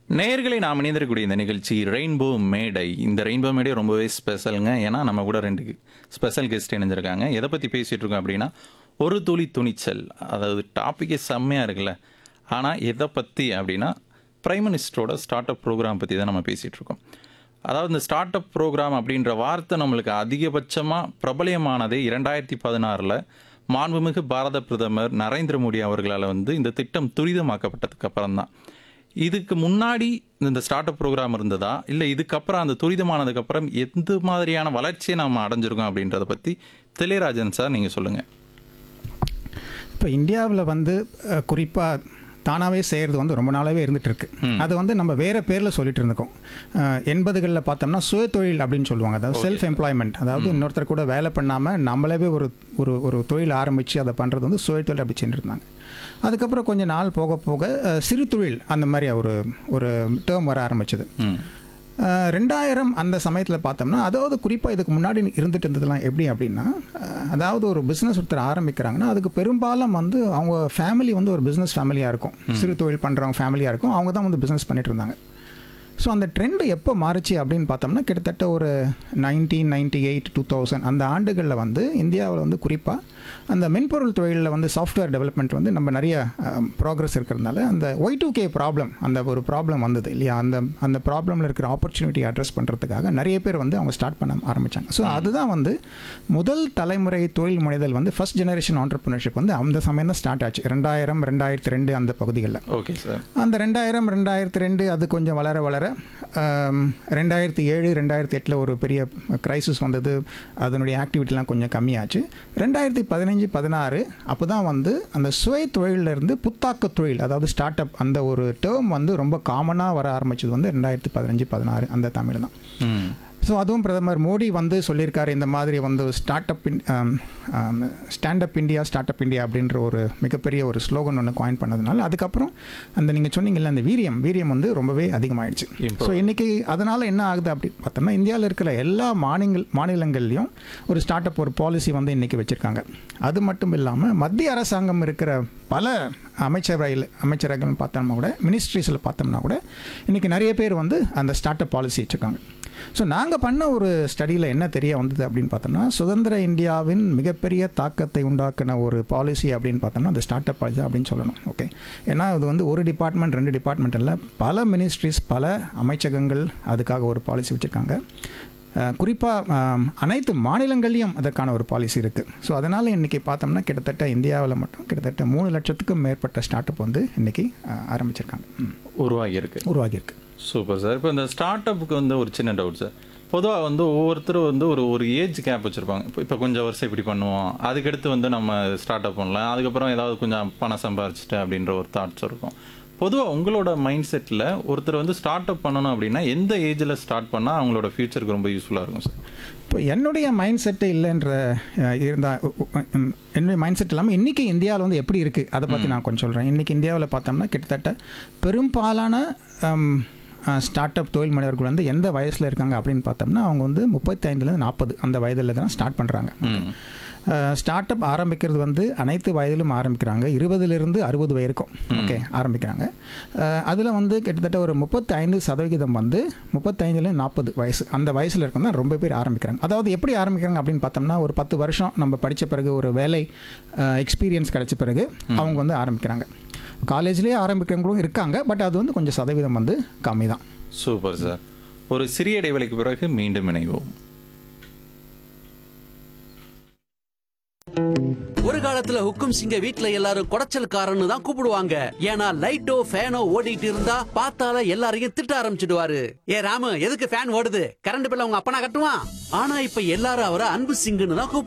நேயர்களை நாம் இணைந்திருக்கக்கூடிய இந்த நிகழ்ச்சி ரெயின்போ மேடை இந்த ரெயின்போ மேடை ரொம்பவே ஸ்பெஷலுங்க ஏன்னா நம்ம கூட ரெண்டு ஸ்பெஷல் கெஸ்ட் இணைஞ்சிருக்காங்க எதை பற்றி பேசிகிட்டு இருக்கோம் அப்படின்னா ஒரு துளி துணிச்சல் அதாவது டாப்பிக்கே செம்மையாக இருக்குல்ல ஆனால் எதை பற்றி அப்படின்னா பிரைம் மினிஸ்டரோட ஸ்டார்ட் அப் ப்ரோக்ராம் பற்றி தான் நம்ம பேசிகிட்டு இருக்கோம் அதாவது இந்த ஸ்டார்ட் அப் ப்ரோக்ராம் அப்படின்ற வார்த்தை நம்மளுக்கு அதிகபட்சமாக பிரபலியமானதே இரண்டாயிரத்தி பதினாறில் மாண்புமிகு பாரத பிரதமர் நரேந்திர மோடி அவர்களால் வந்து இந்த திட்டம் துரிதமாக்கப்பட்டதுக்கு அப்புறம் தான் இதுக்கு முன்னாடி இந்த ஸ்டார்ட் அப் ப்ரோக்ராம் இருந்ததா இல்லை இதுக்கப்புறம் அந்த துரிதமானதுக்கு அப்புறம் எந்த மாதிரியான வளர்ச்சியை நம்ம அடைஞ்சிருக்கோம் அப்படின்றத பற்றி திளையராஜன் சார் நீங்கள் சொல்லுங்கள் இப்போ இந்தியாவில் வந்து குறிப்பாக தானாகவே செய்கிறது வந்து ரொம்ப நாளாகவே இருந்துட்டு இருக்கு அது வந்து நம்ம வேறு பேரில் சொல்லிட்டு இருந்துக்கோம் எண்பதுகளில் பார்த்தோம்னா சுய தொழில் அப்படின்னு சொல்லுவாங்க அதாவது செல்ஃப் எம்ப்ளாய்மெண்ட் அதாவது இன்னொருத்தர் கூட வேலை பண்ணாமல் நம்மளவே ஒரு ஒரு ஒரு தொழில் ஆரம்பித்து அதை பண்ணுறது வந்து சுய தொழில் அப்படி செஞ்சுட்டு இருந்தாங்க அதுக்கப்புறம் கொஞ்சம் நாள் போக போக அஹ், சிறு தொழில் அந்த மாதிரி ஒரு ஒரு டேர்ம் வர ஆரம்பிச்சது ம் அஹ் ரெண்டாயிரம் அந்த சமயத்தில் பார்த்தோம்னா அதாவது குறிப்பாக இதுக்கு முன்னாடி இருந்துட்டு இருந்ததுலாம் எப்படி அப்படின்னா அஹ் அதாவது ஒரு பிஸ்னஸ் ஒருத்தர் ஆரம்பிக்கிறாங்கன்னா அதுக்கு பெரும்பாலும் வந்து அவங்க ஃபேமிலி வந்து ஒரு பிஸ்னஸ் ஃபேமிலியாக இருக்கும் சிறு தொழில் பண்ணுறவங்க ஃபேமிலியாக இருக்கும் அவங்க தான் வந்து பிஸ்னஸ் பண்ணிட்டு இருந்தாங்க ஸோ அந்த ட்ரெண்டு எப்போ மாறுச்சு அப்படின்னு பார்த்தோம்னா கிட்டத்தட்ட ஒரு nineteen ninety eight two thousand அந்த ஆண்டுகளில் வந்து இந்தியாவில் வந்து குறிப்பாக அந்த மென்பொருள் தொழிலில் வந்து சாஃப்ட்வேர் டெவலப்மெண்ட் வந்து நம்ம நிறைய ப்ராக்ரஸ் இருக்கிறதுனால அந்த ஒய் டூ கே ப்ராப்ளம் அந்த ஒரு ப்ராப்ளம் வந்தது இல்லையா அந்த அந்த ப்ராப்ளமில் இருக்கிற ஆப்பர்ச்சுனிட்டி அட்ரஸ் பண்ணுறதுக்காக நிறைய பேர் வந்து அவங்க ஸ்டார்ட் பண்ண ஆரம்பித்தாங்க ஸோ அதுதான் வந்து முதல் தலைமுறை தொழில் முனைதல் வந்து ஃபர்ஸ்ட் ஜெனரேஷன் ஆண்டர்பிரினர்ஷிப் வந்து அந்த சமயம் தான் ஸ்டார்ட் ஆச்சு ரெண்டாயிரம் ரெண்டாயிரத்தி ரெண்டு அந்த பகுதிகளில் ஓகே சார் அந்த ரெண்டாயிரம் ரெண்டாயிரத்தி ரெண்டு அது கொஞ்சம் வளர வளர ஆம், ரெண்டாயிரத்தி ஏழு ரெண்டாயிரத்தி எட்டில் ஒரு பெரிய கிரைசிஸ் வந்தது அதனுடைய ஆக்டிவிட்டிலாம் கொஞ்சம் கம்மியாச்சு ரெண்டாயிரத்தி பதினஞ்சு பதினாறு அப்போ தான் வந்து அந்த சுய தொழில்ல இருந்து புத்தாக்க தொழில் அதாவது ஸ்டார்ட் அப் அந்த ஒரு டேர்ம் வந்து ரொம்ப காமனாக வர ஆரம்பிச்சது வந்து ரெண்டாயிரத்தி பதினஞ்சு பதினாறு அந்த தமிழ் தான் ம் ஸோ அதுவும் பிரதமர் மோடி வந்து சொல்லியிருக்காரு இந்த மாதிரி வந்து start up stand up India start up India அப்படின்ற ஒரு மிகப்பெரிய ஒரு ஸ்லோகன் ஒன்று காயின் பண்ணதுனால அதுக்கப்புறம் அந்த நீங்கள் சொன்னீங்கல்ல அந்த வீரியம் வீரியம் வந்து ரொம்பவே அதிகமாயிடுச்சு Improve. ஸோ இன்னைக்கு அதனால் என்ன ஆகுது அப்படி பார்த்தோம்னா இந்தியாவில் இருக்கிற எல்லா மாநில மாநிலங்கள்லையும் ஒரு ஸ்டார்ட் அப் ஒரு பாலிசி வந்து இன்னைக்கு வச்சுருக்காங்க அது மட்டும் இல்லாமல் மத்திய அரசாங்கம் இருக்கிற பல அமைச்சரவையில் அமைச்சரகங்கள் பார்த்தோம்னா கூட மினிஸ்ட்ரிஸில் பார்த்தோம்னா கூட இன்றைக்கி நிறைய பேர் வந்து அந்த ஸ்டார்ட் அப் பாலிசி வச்சுருக்காங்க ஸோ நாங்கள் பண்ண ஒரு ஸ்டடியில் என்ன தெரிய வந்தது அப்படின்னு பார்த்தோம்னா சுதந்திர இந்தியாவின் மிகப்பெரிய தாக்கத்தை உண்டாக்கின ஒரு பாலிசி அப்படின்னு பார்த்தோம்னா அந்த ஸ்டார்ட் அப் பாலிசி அப்படின்னு சொல்லணும் ஓகே ஏன்னா அது வந்து ஒரு டிபார்ட்மெண்ட் ரெண்டு டிபார்ட்மெண்ட் இல்லை பல மினிஸ்ட்ரிஸ் பல அமைச்சகங்கள் அதுக்காக ஒரு பாலிசி வச்சுருக்காங்க குறிப்பாக அனைத்து மாநிலங்கள்லையும் அதற்கான ஒரு பாலிசி இருக்குது ஸோ அதனால் இன்றைக்கி பார்த்தோம்னா கிட்டத்தட்ட இந்தியாவில் மட்டும் கிட்டத்தட்ட மூணு லட்சத்துக்கும் மேற்பட்ட ஸ்டார்ட் அப் வந்து இன்றைக்கி ஆரம்பிச்சிருக்காங்க ம், உருவாகியிருக்கு உருவாகியிருக்கு சூப்பர் சார் இப்போ இந்த ஸ்டார்ட் அப்புக்கு வந்து ஒரு சின்ன டவுட் சார் பொதுவாக வந்து ஒவ்வொருத்தரும் வந்து ஒரு ஒரு ஏஜ் கேப் வச்சுருப்பாங்க இப்போ இப்போ கொஞ்சம் வருஷம் இப்படி பண்ணுவோம் அதுக்கடுத்து வந்து நம்ம ஸ்டார்ட் அப் பண்ணலாம் அதுக்கப்புறம் ஏதாவது கொஞ்சம் பணம் சம்பாரிச்சிட்டு அப்படின்ற ஒரு தாட்ஸ் இருக்கும் பொதுவாக உங்களோட மைண்ட் செட்டில் ஒருத்தர் வந்து ஸ்டார்ட் அப் பண்ணணும் அப்படின்னா எந்த ஏஜில் ஸ்டார்ட் பண்ணால் அவங்களோட ஃபியூச்சருக்கு ரொம்ப யூஸ்ஃபுல்லாக இருக்கும் சார் இப்போ என்னுடைய மைண்ட் செட்டு இல்லைன்ற இருந்தால் என்னுடைய மைண்ட் செட் இல்லாமல் இன்றைக்கி இந்தியாவில் வந்து எப்படி இருக்குது அதை பற்றி நான் கொஞ்சம் சொல்கிறேன் இன்றைக்கி இந்தியாவில் பார்த்தோம்னா கிட்டத்தட்ட பெரும்பாலான ஸ்டார்ட் அப் தொழில் முனைவர்கள் வந்து எந்த வயசில் இருக்காங்க அப்படின்னு பார்த்தோம்னா அவங்க வந்து முப்பத்தைந்துலேருந்து நாற்பது அந்த வயதில் தான் ஸ்டார்ட் பண்ணுறாங்க ஸ்டார்ட் அப் ஆரம்பிக்கிறது வந்து அனைத்து வயதிலும் ஆரம்பிக்கிறாங்க இருபதுலேருந்து அறுபது வயதுக்கும் ஓகே ஆரம்பிக்கிறாங்க அதில் வந்து கிட்டத்தட்ட ஒரு முப்பத்தைந்து சதவிகிதம் வந்து முப்பத்தைந்துலேருந்து நாற்பது வயசு அந்த வயசில் இருக்கும் தான் ரொம்ப பேர் ஆரம்பிக்கிறாங்க அதாவது எப்படி ஆரம்பிக்கிறாங்க அப்படின்னு பார்த்தோம்னா ஒரு பத்து வருஷம் நம்ம படித்த பிறகு ஒரு வேலை எக்ஸ்பீரியன்ஸ் கிடைச்ச பிறகு அவங்க வந்து ஆரம்பிக்கிறாங்க காலேஜ்லேயே ஆரம்பிக்கிறவங்களும் இருக்காங்க பட் அது வந்து கொஞ்சம் சதவீதம் வந்து கம்மி தான் சூப்பர் சார் ஒரு சிறிய இடைவெளிக்கு பிறகு மீண்டும் இணைவோம் ஒரு காலத்துல ஹுக்கும் சிங்க வீட்ல எல்லாரும் குடைச்சல்காரன்னு தான் கூப்பிடுவாங்க ஏன்னா லைட்டோ ஃபேனோ ஓடிட்டு இருந்தா பார்த்தால எல்லாரையும் திட்ட ஆரம்பிச்சிடுவாரு ஏ ராமு எதுக்கு ஃபேன் ஓடுது கரண்ட் பில்ல உங்க அப்பனா கட்டுவான் ஆனா இப்ப எல்லாரும் அவரை அன்பு சிங்குன்னு தான் கூப்பிடுறாங்க